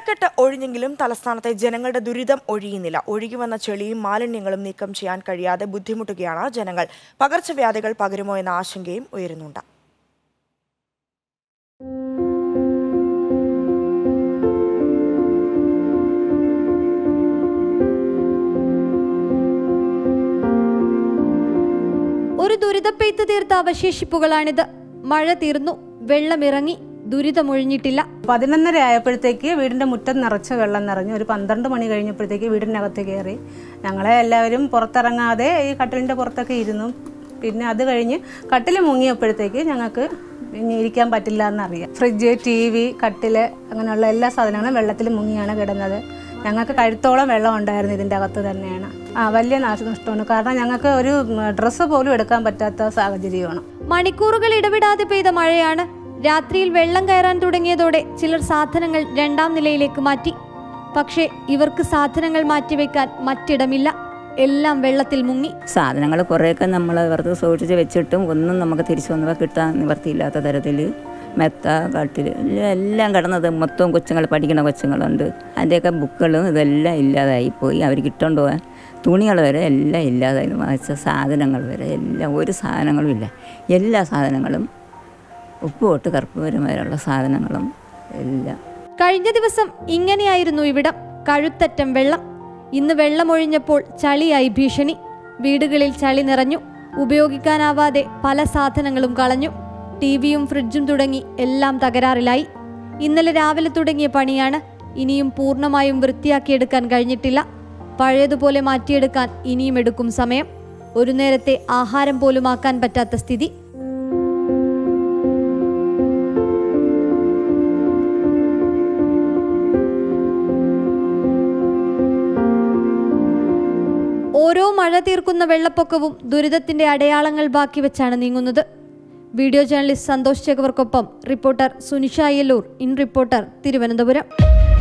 വെള്ളക്കെട്ട് ഒഴിഞ്ഞെങ്കിലും തലസ്ഥാനത്തെ ജനങ്ങളുടെ ദുരിതം ഒഴിയുന്നില്ല ഒഴുകിവന്ന ചെളിയും മാലിന്യങ്ങളും നീക്കം ചെയ്യാൻ കഴിയാതെ ബുദ്ധിമുട്ടുകയാണ് ജനങ്ങൾ പകർച്ചവ്യാധികൾ പകരുമോ എന്ന ആശങ്കയും ഉയരുന്നുണ്ട് ഒരു ദുരിതപ്പെയ്ത്ത് തീർത്ത അവശേഷിപ്പുകളാണിത് മഴ തീർന്നു വെള്ളമിറങ്ങി ദുരിതമൊഴിഞ്ഞിട്ടില്ല പതിനൊന്നര ആയപ്പോഴത്തേക്ക് വീടിൻ്റെ മുറ്റം നിറച്ച് വെള്ളം നിറഞ്ഞു ഒരു പന്ത്രണ്ട് മണി കഴിഞ്ഞപ്പോഴത്തേക്ക് വീടിൻ്റെ അകത്ത് കയറി ഞങ്ങളെ എല്ലാവരും പുറത്തിറങ്ങാതെ ഈ കട്ടിലിൻ്റെ പുറത്തൊക്കെ ഇരുന്നു പിന്നെ അത് കഴിഞ്ഞ് കട്ടിൽ മുങ്ങിയപ്പോഴത്തേക്ക് ഞങ്ങൾക്ക് ഇനി ഇരിക്കാൻ പറ്റില്ല എന്നറിയാം ഫ്രിഡ്ജ് ടി വി കട്ടില് അങ്ങനെയുള്ള എല്ലാ സാധനങ്ങളും വെള്ളത്തിൽ മുങ്ങിയാണ് കിടന്നത് ഞങ്ങൾക്ക് കഴുത്തോളം വെള്ളം ഉണ്ടായിരുന്നു ഇതിൻ്റെ അകത്ത് തന്നെയാണ് ആ വലിയ നാശനഷ്ടമാണ് കാരണം ഞങ്ങൾക്ക് ഒരു ഡ്രസ്സ് പോലും എടുക്കാൻ പറ്റാത്ത സാഹചര്യമാണ് മണിക്കൂറുകൾ ഇടവിടാതെ പെയ്ത മഴയാണ് രാത്രിയിൽ വെള്ളം കയറാൻ തുടങ്ങിയതോടെ ചിലർ സാധനങ്ങൾ രണ്ടാം നിലയിലേക്ക് മാറ്റി പക്ഷേ ഇവർക്ക് സാധനങ്ങൾ മാറ്റിവെക്കാൻ മറ്റിടമില്ല എല്ലാം വെള്ളത്തിൽ മുങ്ങി സാധനങ്ങൾ കുറേയൊക്കെ നമ്മൾ വെറുതെ സൂക്ഷിച്ച് വെച്ചിട്ടും ഒന്നും നമുക്ക് തിരിച്ചു വന്നപ്പോൾ കിട്ടാൻ നിവർത്തിയില്ലാത്ത തരത്തിൽ മെത്ത കട്ടിൽ എല്ലാം കിടന്നത് മൊത്തം കൊച്ചുങ്ങൾ പഠിക്കുന്ന കൊച്ചുങ്ങളുണ്ട് അതിൻ്റെയൊക്കെ ബുക്കുകളും ഇതെല്ലാം ഇല്ലാതായി പോയി അവർ കിട്ടോണ്ട് പോകാൻ തുണികൾ വരെ എല്ലാം ഇല്ലാതായി വാങ്ങിച്ച സാധനങ്ങൾ വരെ എല്ലാം ഒരു സാധനങ്ങളും ഇല്ല എല്ലാ സാധനങ്ങളും ഉപ്പ് തൊട്ട് കറുപ്പ് വരെയുള്ള സാധനങ്ങളും എല്ലാം കഴിഞ്ഞ ദിവസം ഇങ്ങനെയായിരുന്നു ഇവിടം കഴുത്തറ്റം വെള്ളം ഇന്ന് വെള്ളമൊഴിഞ്ഞപ്പോൾ ചളിയായി ഭീഷണി വീടുകളിൽ ചളി നിറഞ്ഞു ഉപയോഗിക്കാനാവാതെ പല സാധനങ്ങളും കളഞ്ഞു ടിവിയും ഫ്രിഡ്ജും തുടങ്ങി എല്ലാം തകരാറിലായി ഇന്നലെ രാവിലെ തുടങ്ങിയ പണിയാണ് ഇനിയും പൂർണ്ണമായും വൃത്തിയാക്കിയെടുക്കാൻ കഴിഞ്ഞിട്ടില്ല പഴയതുപോലെ മാറ്റിയെടുക്കാൻ ഇനിയും എടുക്കും സമയം ഒരു നേരത്തെ ആഹാരം പോലും ആക്കാൻ പറ്റാത്ത സ്ഥിതി ഓരോ മഴ തീർക്കുന്ന വെള്ളപ്പൊക്കവും ദുരിതത്തിന്റെ അടയാളങ്ങൾ ബാക്കി വെച്ചാണ് നീങ്ങുന്നത് വീഡിയോ ജേർണലിസ്റ്റ് സന്തോഷ് ചെകവർക്കൊപ്പം reporter Sunisha Ayyallur in reporter Thiruvananthapuram